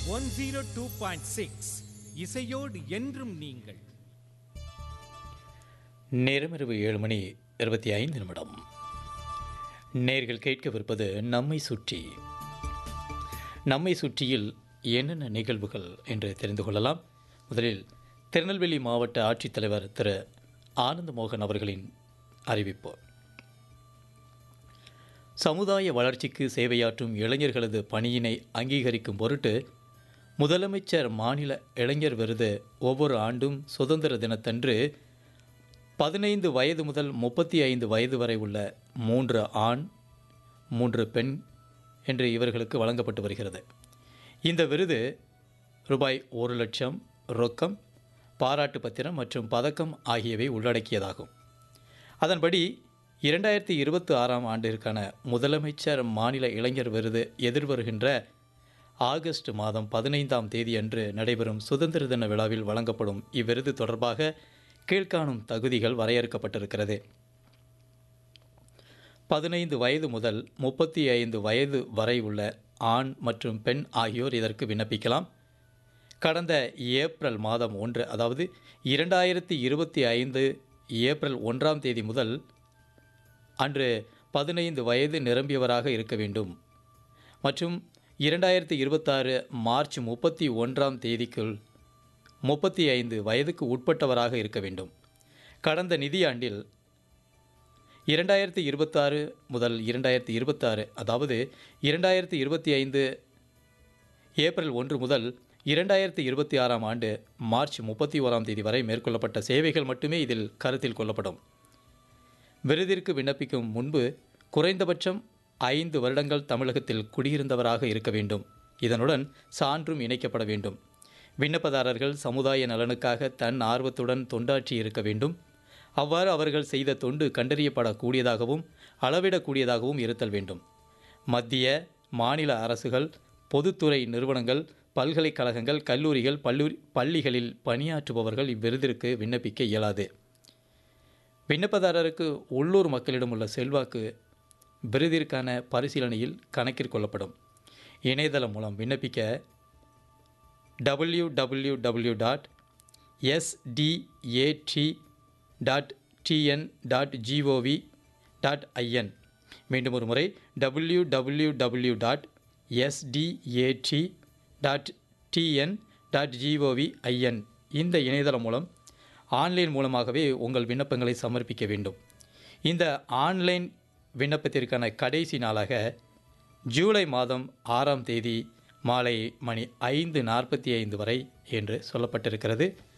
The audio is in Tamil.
one zero two point six இசையோடு என்றும் நீங்கள் நேரமிரவு ஏழு மணி இருபத்தி ஐந்து நிமிடம் நேர்கள் கேட்கவிருப்பது நம்மை சுற்றி நம்மை சுற்றியில் என்னென்ன நிகழ்வுகள் என்று தெரிந்து கொள்ளலாம் முதலில் திருநெல்வேலி மாவட்ட ஆட்சித்தலைவர் திரு ஆனந்த மோகன் அவர்களின் அறிவிப்பு சமுதாய வளர்ச்சிக்கு சேவையாற்றும் இளைஞர்களது பணியினை அங்கீகரிக்கும் பொருட்டு முதலமைச்சர் மாநில இளைஞர் விருது ஒவ்வொரு ஆண்டும் சுதந்திர தினத்தன்று பதினைந்து வயது முதல் முப்பத்தி ஐந்து வயது வரை உள்ள மூன்று ஆண் மூன்று பெண் என்று இவர்களுக்கு வழங்கப்பட்டு வருகிறது இந்த விருது ரூபாய் ஒரு லட்சம் ரொக்கம் பாராட்டு பத்திரம் மற்றும் பதக்கம் ஆகியவை உள்ளடக்கியதாகும் அதன்படி இரண்டாயிரத்தி இருபத்தி ஆறாம் ஆண்டிற்கான முதலமைச்சர் மாநில இளைஞர் விருது எதிர்வருகின்ற ஆகஸ்ட் மாதம் பதினைந்தாம் தேதியன்று நடைபெறும் சுதந்திர தின விழாவில் வழங்கப்படும் இவ்விருது தொடர்பாக கீழ்காணும் தகுதிகள் வரையறுக்கப்பட்டிருக்கிறது பதினைந்து வயது முதல் முப்பத்தி ஐந்து வயது வரை உள்ள ஆண் மற்றும் பெண் ஆகியோர் இதற்கு விண்ணப்பிக்கலாம் கடந்த ஏப்ரல் மாதம் ஒன்று அதாவது இரண்டாயிரத்தி இருபத்தி ஐந்து ஏப்ரல் ஒன்றாம் தேதி முதல் அன்று பதினைந்து வயது நிரம்பியவராக இருக்க வேண்டும் மற்றும் இரண்டாயிரத்தி இருபத்தாறு மார்ச் முப்பத்தி ஒன்றாம் தேதிக்குள் முப்பத்தி ஐந்து வயதுக்கு உட்பட்டவராக இருக்க வேண்டும் கடந்த நிதியாண்டில் இரண்டாயிரத்தி இருபத்தாறு முதல் இரண்டாயிரத்தி இருபத்தாறு அதாவது இரண்டாயிரத்தி இருபத்தி ஐந்து ஏப்ரல் ஒன்று முதல் இரண்டாயிரத்தி இருபத்தி ஆறாம் ஆண்டு மார்ச் முப்பத்தி ஓராம் தேதி வரை மேற்கொள்ளப்பட்ட சேவைகள் மட்டுமே இதில் கருத்தில் கொள்ளப்படும் விருதிற்கு விண்ணப்பிக்கும் முன்பு குறைந்தபட்சம் ஐந்து வருடங்கள் தமிழகத்தில் குடியிருந்தவராக இருக்க வேண்டும் இதனுடன் சான்றும் இணைக்கப்பட வேண்டும் விண்ணப்பதாரர்கள் சமுதாய நலனுக்காக தன் ஆர்வத்துடன் தொண்டாற்றி இருக்க வேண்டும் அவ்வாறு அவர்கள் செய்த தொண்டு கண்டறியப்படக்கூடியதாகவும் அளவிடக்கூடியதாகவும் இருத்தல் வேண்டும் மத்திய மாநில அரசுகள் பொதுத்துறை நிறுவனங்கள் பல்கலைக்கழகங்கள் கல்லூரிகள் பல்லூரி பள்ளிகளில் பணியாற்றுபவர்கள் இவ்விருதிற்கு விண்ணப்பிக்க இயலாது விண்ணப்பதாரருக்கு உள்ளூர் மக்களிடம் உள்ள செல்வாக்கு விருதிற்கான பரிசீலனையில் கணக்கில் கொள்ளப்படும் இணையதளம் மூலம் விண்ணப்பிக்க W W W dot SDAT dot TN dot GOV dot IN மீண்டும் ஒரு முறை W W W dot SDAT dot TN dot GOV IN இந்த இணையதளம் மூலம் ஆன்லைன் மூலமாகவே உங்கள் விண்ணப்பங்களை சமர்ப்பிக்க வேண்டும் இந்த ஆன்லைன் விண்ணப்பத்திற்கான கடைசி நாளாக ஜூலை மாதம் ஆறாம் தேதி மாலை மணி ஐந்து நாற்பத்தி ஐந்து வரை என்று சொல்லப்பட்டிருக்கிறது